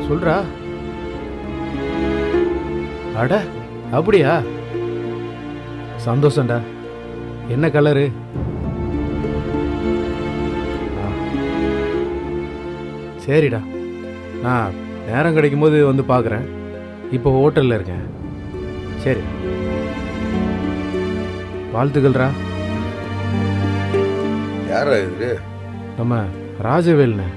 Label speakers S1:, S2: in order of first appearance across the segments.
S1: சொல்றா அட அப்படியா சந்தோஷம்டா என்ன கலரு ஆ. சரிடா நான் நேரம் கிடைக்கும் போது வந்து பார்க்குறேன் இப்போ ஹோட்டலில் இருக்கேன் சரி வாழ்த்துக்கள்ரா
S2: யாரா இது
S1: நம்ம ராஜவேல்னு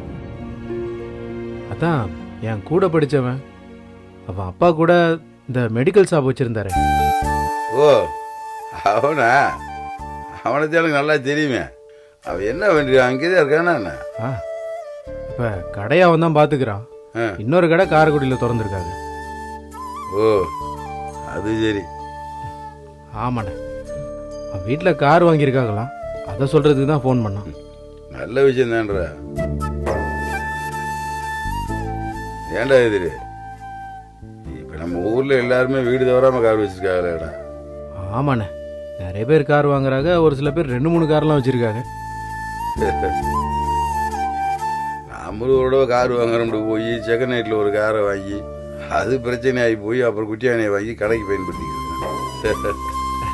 S1: அதான் என் கூட படிச்சவன் அவன் அப்பா கூட இந்த மெடிக்கல் ஷாப் வச்சிருந்தாரு
S2: ஓ அவனா அவனை எனக்கு நல்லா தெரியுமே அவன் என்ன வேண்டிய அங்கேதான் இருக்கானா என்ன
S1: ஆ இப்போ கடையை அவன் தான் பார்த்துக்கிறான்
S2: ஆ.
S1: இன்னொரு கடை காரைக்குடியில் திறந்துருக்காங்க
S2: ஓ அது சரி
S1: ஆமாண்ணே அவன் வீட்டில் கார் வாங்கியிருக்காங்களாம் அதை சொல்கிறதுக்கு தான் ஃபோன் பண்ணான்
S2: நல்ல விஷயம் தான்றா ஏன்டா இது இப்ப நம்ம ஊர்ல எல்லாருமே வீடு தவறாம கார் வச்சிருக்காங்களேடா
S1: ஆமாண்ணே நிறைய பேர் கார் வாங்குறாங்க ஒரு சில பேர் ரெண்டு மூணு கார்லாம் வச்சுருக்காங்க
S2: நாமளும் ஒரு தடவை கார் வாங்குறோம்னு போய் செகண்ட் நைட்ல ஒரு காரை வாங்கி அது பிரச்சனை ஆகி போய் அப்புறம் குட்டியானையை வாங்கி கடைக்கு பயன்படுத்திக்கிறேன்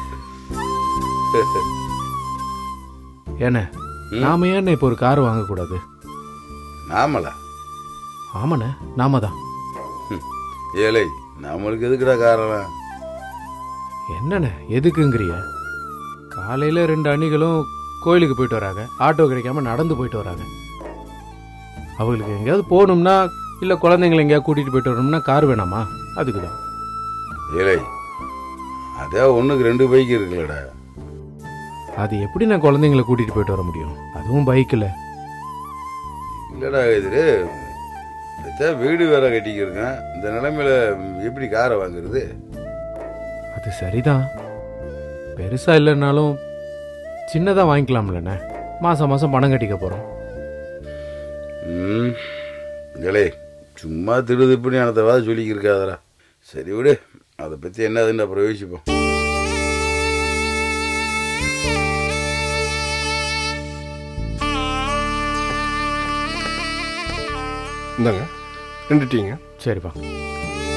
S1: ஏண்ணே நாம ஏண்ணே இப்போ ஒரு கார் வாங்கக்கூடாது
S2: நாமளா
S1: ஆமாண்ணே நாம தான்
S2: ஏழை நம்மளுக்கு எதுக்குடா காரெல்லாம்
S1: என்னண்ணே எதுக்குங்கிறிய காலையில ரெண்டு அணிகளும் கோயிலுக்கு போயிட்டு வராங்க ஆட்டோ கிடைக்காம நடந்து போயிட்டு வராங்க அவங்களுக்கு எங்கேயாவது போகணும்னா இல்லை குழந்தைங்களை எங்கேயாவது கூட்டிட்டு போயிட்டு வரணும்னா கார் வேணாமா அதுக்கு தான்
S2: ஏழை அதான் ஒண்ணுக்கு ரெண்டு பைக் இருக்குல்லடா
S1: அது எப்படி நான் குழந்தைங்களை கூட்டிட்டு போயிட்டு வர முடியும் அதுவும் பைக்கில்
S2: இல்லடா இது இதான் வீடு வேற கட்டிக்கிருக்கேன் இந்த நிலைமையில எப்படி காரை வாங்குறது
S1: அது சரிதான் பெருசா இல்லைன்னாலும் சின்னதாக வாங்கிக்கலாம்லண்ணே மாசம் மாசம் பணம் கட்டிக்க போகிறோம்
S2: ம் ஏலே சும்மா திருதுப்புன்னு எனத்தவாது சொல்லிக்கிருக்காதடா சரி விடு அதை பற்றி என்னதுன்னு அப்புறம் யோசிப்போம்
S3: இந்தாங்க ரெண்டு டீங்க
S1: சரிப்பா